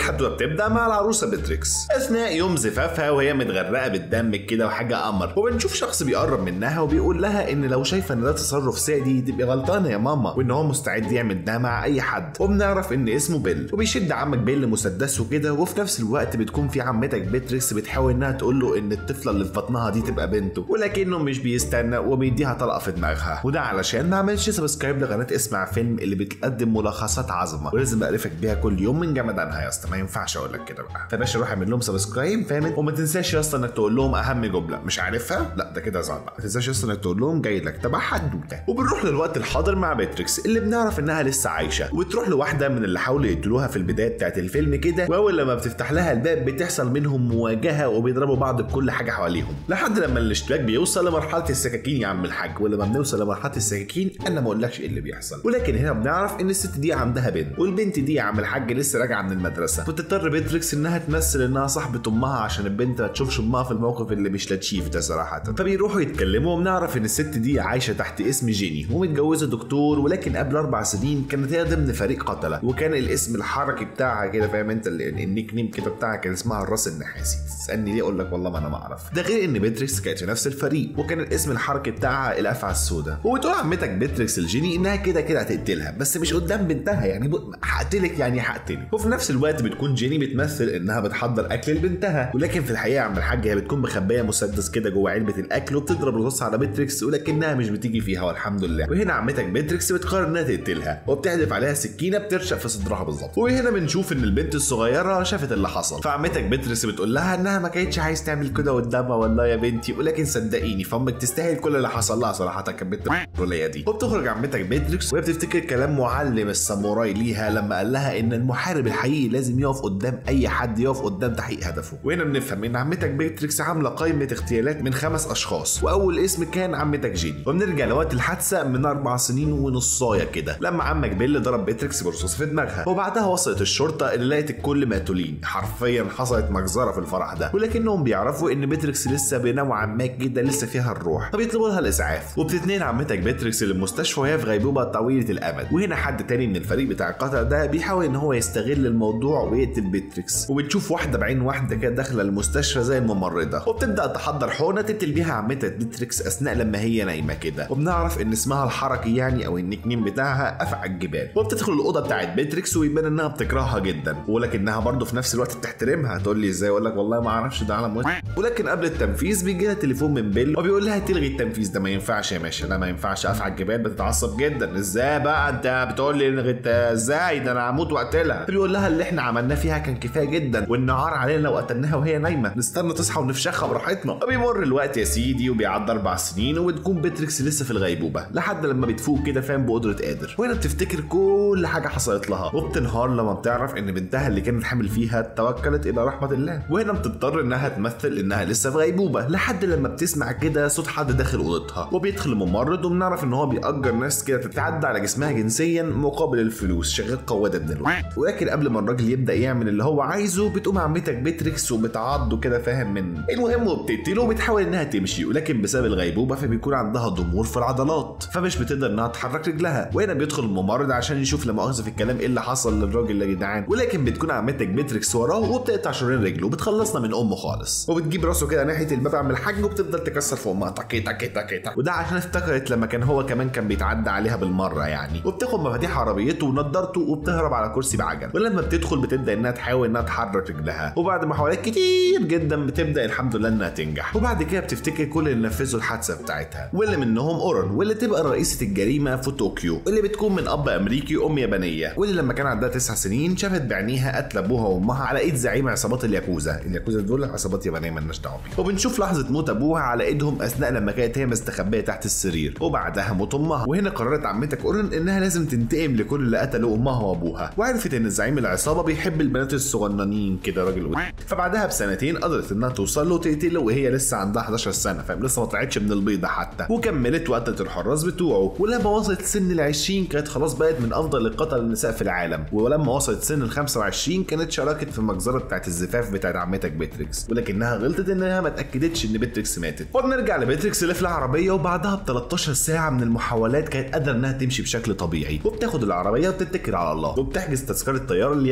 والحدوته بتبدا مع العروسه بيتريكس اثناء يوم زفافها وهي متغرقه بالدم كده وحاجه قمر وبنشوف شخص بيقرب منها وبيقول لها ان لو شايفه ان ده تصرف سادي تبقي غلطانه يا ماما وان هو مستعد يعمل ده مع اي حد وبنعرف ان اسمه بيل وبيشد عمك بيل مسدسه كده وفي نفس الوقت بتكون في عمتك بيتريكس بتحاول انها تقول له ان الطفله اللي في بطنها دي تبقى بنته ولكنه مش بيستنى وبيديها طلقه في دماغها وده علشان ما عملش سبسكرايب لقناه اسمع فيلم اللي بتقدم ملخصات عظمه ولازم اقرفك بيها كل يوم من جمدانها يا اسطى ما ينفعش اقول لك كده بقى فباشا روح اعمل لهم سبسكرايب فاهم وما تنساش يا اسطى انك تقول لهم اهم جمله مش عارفها لا ده كده زعل بقى ما تنساش يا اسطى انك تقول لهم جاي لك تبع حدوته وبنروح للوقت الحاضر مع باتريكس اللي بنعرف انها لسه عايشه وبتروح لواحده من اللي حاولوا يقتلوها في البدايه بتاعت الفيلم كده واول لما بتفتح لها الباب بتحصل منهم مواجهه وبيضربوا بعض بكل حاجه حواليهم لحد لما الاشتباك بيوصل لمرحله السكاكين يا عم الحاج ولما بنوصل لمرحله السكاكين انا ما اقولكش ايه اللي بيحصل ولكن هنا بنعرف ان الست دي عندها بنت والبنت دي يا عم الحاج لسه راجعه من المدرسه فتضطر بيتريكس انها تمثل انها صاحبه امها عشان البنت ما تشوفش امها في الموقف اللي مش لطيف ده صراحه فبيروحوا يتكلموا وبنعرف ان الست دي عايشه تحت اسم جيني ومتجوزه دكتور ولكن قبل اربع سنين كانت هي ضمن فريق قتله وكان الاسم الحركي بتاعها كده فاهم انت ال- النيك نيم كده بتاعها كان اسمها الراس النحاسي تسالني ليه اقول لك والله ما انا ما اعرف ده غير ان بيتريكس كانت في نفس الفريق وكان الاسم الحركي بتاعها الافعى السوداء وبتقول عمتك بيتريكس الجيني انها كده كده هتقتلها بس مش قدام بنتها يعني ب- هقتلك يعني هقتلك وفي نفس الوقت بتكون جيني بتمثل انها بتحضر اكل لبنتها ولكن في الحقيقه يا عم الحاج هي بتكون مخبيه مسدس كده جوه علبه الاكل وبتضرب رصاص على بيتريكس ولكنها مش بتيجي فيها والحمد لله وهنا عمتك بيتريكس بتقرر انها تقتلها وبتحدف عليها سكينه بترشق في صدرها بالظبط وهنا بنشوف ان البنت الصغيره شافت اللي حصل فعمتك بيتريكس بتقول لها انها ما كانتش عايز تعمل كده قدامها والله يا بنتي ولكن صدقيني فامك تستاهل كل اللي حصل لها صراحه كانت بنت الروليه دي وبتخرج عمتك بيتريكس وهي بتفتكر كلام معلم الساموراي ليها لما قال لها ان المحارب الحقيقي لازم يقف قدام اي حد يقف قدام تحقيق هدفه وهنا بنفهم ان عمتك بيتريكس عامله قائمه اغتيالات من خمس اشخاص واول اسم كان عمتك جيني وبنرجع لوقت الحادثه من اربع سنين ونصايه كده لما عمك بيل ضرب بيتريكس برصاص في دماغها وبعدها وصلت الشرطه اللي لقت الكل مقتولين حرفيا حصلت مجزره في الفرح ده ولكنهم بيعرفوا ان بيتريكس لسه بنوعا ما كده لسه فيها الروح فبيطلبوا لها الاسعاف وبتتنقل عمتك بيتريكس للمستشفى وهي في غيبوبه طويله الامد وهنا حد تاني من الفريق بتاع القتل ده بيحاول ان هو يستغل الموضوع ويقتل بيتريكس وبتشوف واحده بعين واحده كده داخله المستشفى زي الممرضه وبتبدا تحضر حقنه تقتل بيها عمتك بيتريكس اثناء لما هي نايمه كده وبنعرف ان اسمها الحركي يعني او النيك نيم بتاعها افعى الجبال وبتدخل الاوضه بتاعت بيتريكس ويبان انها بتكرهها جدا ولكنها برضه في نفس الوقت بتحترمها تقول لي ازاي اقول لك والله ما اعرفش ده على موت ولكن قبل التنفيذ بيجي لها تليفون من بيل وبيقول لها تلغي التنفيذ ده ما ينفعش يا باشا ده ما ينفعش افعى الجبال بتتعصب جدا ازاي بقى انت بتقول لي الغي الت- ازاي ده انا هموت واقتلها فبيقول لها اللي احنا عملناه فيها كان كفايه جدا والنهار علينا لو قتلناها وهي نايمه نستنى تصحى ونفشخها براحتنا فبيمر الوقت يا سيدي وبيعدي اربع سنين وبتكون بيتريكس لسه في الغيبوبه لحد لما بتفوق كده فاهم بقدره قادر وهنا بتفتكر كل حاجه حصلت لها وبتنهار لما بتعرف ان بنتها اللي كانت حامل فيها توكلت الى رحمه الله وهنا بتضطر انها تمثل انها لسه في غيبوبه لحد لما بتسمع كده صوت حد داخل اوضتها وبيدخل الممرض وبنعرف ان هو بيأجر ناس كده تتعدى على جسمها جنسيا مقابل الفلوس شغال قواده ابن الوقت ولكن قبل ما الراجل يبدا يعمل اللي هو عايزه بتقوم عمتك بيتريكس وبتعضه كده فاهم من المهم وبتقتله وبتحاول انها تمشي ولكن بسبب الغيبوبه فبيكون عندها ضمور في العضلات فمش بتقدر انها تحرك رجلها وهنا بيدخل الممرض عشان يشوف لا مؤاخذه في الكلام ايه اللي حصل للراجل يا جدعان ولكن بتكون عمتك بيتريكس وراه وبتقطع شرايين رجله وبتخلصنا من امه خالص وبتجيب راسه كده ناحيه الباب عم الحاج وبتفضل تكسر في امها تكي تكي تكي تكي وده عشان افتكرت لما كان هو كمان كان بيتعدى عليها بالمره يعني وبتاخد مفاتيح عربيته ونضارته وبتهرب على كرسي بعجل ولما بتدخل بتبدا انها تحاول انها تحرك رجلها وبعد محاولات كتير جدا بتبدا الحمد لله انها تنجح وبعد كده بتفتكر كل اللي نفذوا الحادثه بتاعتها واللي منهم اورن واللي تبقى رئيسه الجريمه في طوكيو واللي بتكون من اب امريكي وام يابانيه واللي لما كان عندها تسع سنين شافت بعينيها قتل ابوها وامها على ايد زعيم عصابات الياكوزا الياكوزا دول عصابات يابانيه مالناش دعوه بيهم وبنشوف لحظه موت ابوها على ايدهم اثناء لما كانت هي مستخبيه تحت السرير وبعدها موت امها وهنا قررت عمتك اورن انها لازم تنتقم لكل اللي قتلوا امها وابوها وعرفت ان زعيم العصابه بيحب البنات الصغننين كده راجل ود. فبعدها بسنتين قدرت انها توصل له وتقتله وهي لسه عندها 11 سنه فاهم لسه ما طلعتش من البيضه حتى وكملت وقتت الحراس بتوعه ولما وصلت سن ال 20 كانت خلاص بقت من افضل القتل النساء في العالم ولما وصلت سن ال 25 كانت شاركت في المجزره بتاعت الزفاف بتاعت عمتك بيتريكس ولكنها غلطت انها ما اتاكدتش ان بيتريكس ماتت وبنرجع لبيتريكس اللي في العربيه وبعدها ب 13 ساعه من المحاولات كانت قادره انها تمشي بشكل طبيعي وبتاخد العربيه وبتتكل على الله وبتحجز تذكره طياره لليابان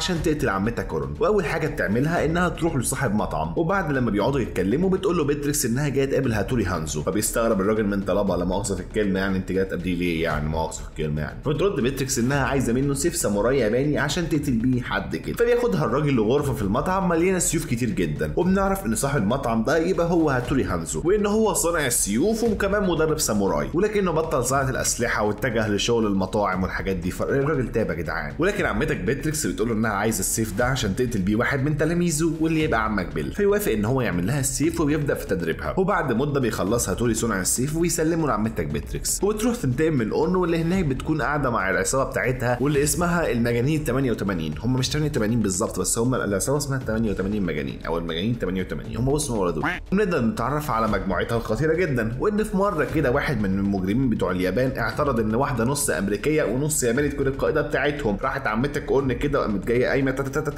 عشان تقتل عمتك اورن واول حاجه بتعملها انها تروح لصاحب مطعم وبعد لما بيقعدوا يتكلموا بتقول له بيتريكس انها جايه تقابل هاتوري هانزو فبيستغرب الراجل من طلبها لا مؤاخذه في الكلمه يعني انت جايه تقابليه ليه يعني مؤاخذه في الكلمه يعني فبترد بيتريكس انها عايزه منه سيف ساموراي ياباني عشان تقتل بيه حد كده فبياخدها الراجل لغرفه في المطعم مليانه سيوف كتير جدا وبنعرف ان صاحب المطعم ده يبقى هو هاتوري هانزو وان هو صانع السيوف وكمان مدرب ساموراي ولكنه بطل صناعه الاسلحه واتجه لشغل المطاعم والحاجات دي فالراجل تاب يا جدعان ولكن عمتك بيتريكس بتقول له انها عايزه السيف ده عشان تقتل بيه واحد من تلاميذه واللي يبقى عمك بيل فيوافق ان هو يعمل لها السيف وبيبدا في تدريبها وبعد مده بيخلصها توري صنع السيف ويسلمه لعمتك بيتريكس وبتروح تنتقم من اورن واللي هناك بتكون قاعده مع العصابه بتاعتها واللي اسمها المجانين 88 هم مش 88 بالظبط بس هم العصابه اسمها 88 مجانين او المجانين 88 هم بصوا ولدوا ونقدر نتعرف على مجموعتها الخطيره جدا وان في مره كده واحد من المجرمين بتوع اليابان اعترض ان واحده نص امريكيه ونص ياباني تكون القائده بتاعتهم راحت عمتك اورن كده وقامت جايه قايمه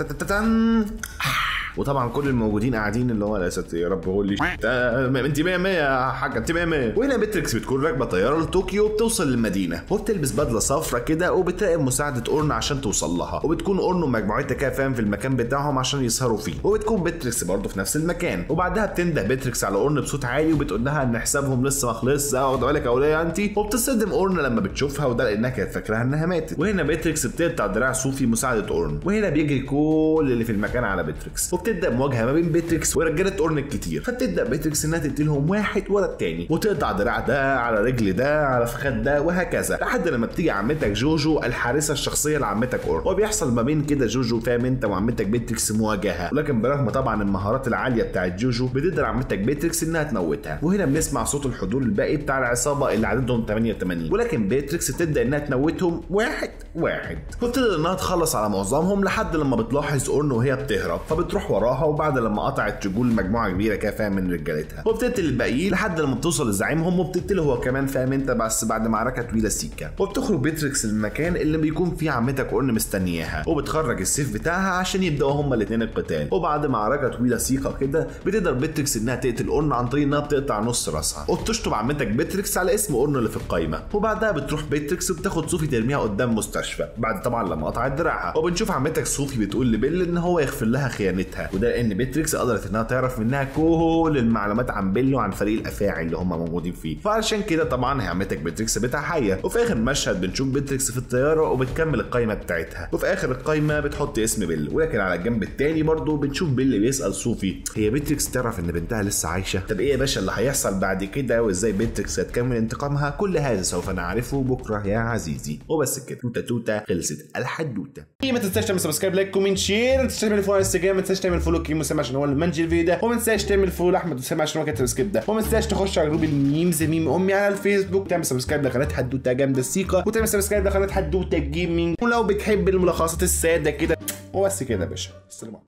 وطبعا كل الموجودين قاعدين اللي هو يا يا رب قول لي انت 100 100 يا حاجه انت 100 100 وهنا بيتريكس بتكون راكبه طياره لطوكيو وبتوصل للمدينه وبتلبس بدله صفرا كده وبتراقب مساعده اورن عشان توصل لها وبتكون اورن ومجموعتها كده فاهم في المكان بتاعهم عشان يسهروا فيه وبتكون بيتريكس برضه في نفس المكان وبعدها بتنده بيتريكس على اورن بصوت عالي وبتقول لها ان حسابهم لسه ما خلصش واخد بالك يا وليه انت وبتصدم اورن لما بتشوفها وده لانها كانت فاكراها انها ماتت وهنا بيتريكس بتقطع دراع صوفي مساعده اورن وهنا بيجري كل اللي في المكان على بيتريكس وبتبدا مواجهه ما بين بيتريكس ورجاله اورن الكتير فبتبدا بيتريكس انها تقتلهم واحد ورا التاني وتقطع دراع ده على رجل ده على فخاد ده وهكذا لحد لما بتيجي عمتك جوجو الحارسه الشخصيه لعمتك اورن وبيحصل ما بين كده جوجو فاهم انت وعمتك بيتريكس مواجهه ولكن برغم طبعا المهارات العاليه بتاعت جوجو بتقدر عمتك بيتريكس انها تموتها وهنا بنسمع صوت الحضور الباقي بتاع العصابه اللي عددهم 88 ولكن بيتريكس تبدا انها تموتهم واحد واحد وبتقدر انها تخلص على معظمهم لحد لما بتلاحظ اورن وهي بتهرب فبتروح وراها وبعد لما قطعت رجول مجموعه كبيره كده فاهم من رجالتها وبتقتل الباقيين لحد لما بتوصل لزعيمهم وبتقتله هو كمان فاهم انت بس بعد معركه طويله سيكا وبتخرج بيتريكس للمكان اللي بيكون فيه عمتك اورن مستنياها وبتخرج السيف بتاعها عشان يبداوا هما الاثنين القتال وبعد معركه طويله سيكا كده بتقدر بيتريكس انها تقتل اورن عن طريق انها بتقطع نص راسها وبتشطب عمتك بيتريكس على اسم اورن اللي في القايمه وبعدها بتروح بيتريكس وبتاخد صوفي ترميها قدام مستشفى بعد طبعا لما قطعت دراعها وبنشوف عمتك صوفي بتقول لبيل ان هو يغفر لها خيانتها وده لان بيتريكس قدرت انها تعرف منها كل المعلومات عن بيل وعن فريق الافاعي اللي هم موجودين فيه فعشان كده طبعا هي عمتك بيتريكس بتاع حيه وفي اخر مشهد بنشوف بيتريكس في الطياره وبتكمل القايمه بتاعتها وفي اخر القايمه بتحط اسم بيل ولكن على الجنب التاني برضه بنشوف بيل بيسال صوفي هي بيتريكس تعرف ان بنتها لسه عايشه طب ايه يا باشا اللي هيحصل بعد كده وازاي بيتريكس هتكمل انتقامها كل هذا سوف نعرفه بكره يا عزيزي وبس كده توته توته خلصت الحدوته ما تنساش تعمل سبسكرايب لايك كومنت شير ما تنساش تعمل فولو على انستجرام ما تنساش تعمل فولو كريم وسام عشان هو اللي منجي الفيديو ده وما تنساش تعمل فولو احمد وسام عشان هو كاتب السكريبت ده وما تنساش تخش على جروب الميمز ميم امي على الفيسبوك تعمل سبسكرايب لقناه حدوته جامده السيقه وتعمل سبسكرايب لقناه حدوته جيمنج ولو بتحب الملخصات الساده كده وبس كده يا باشا السلام عليكم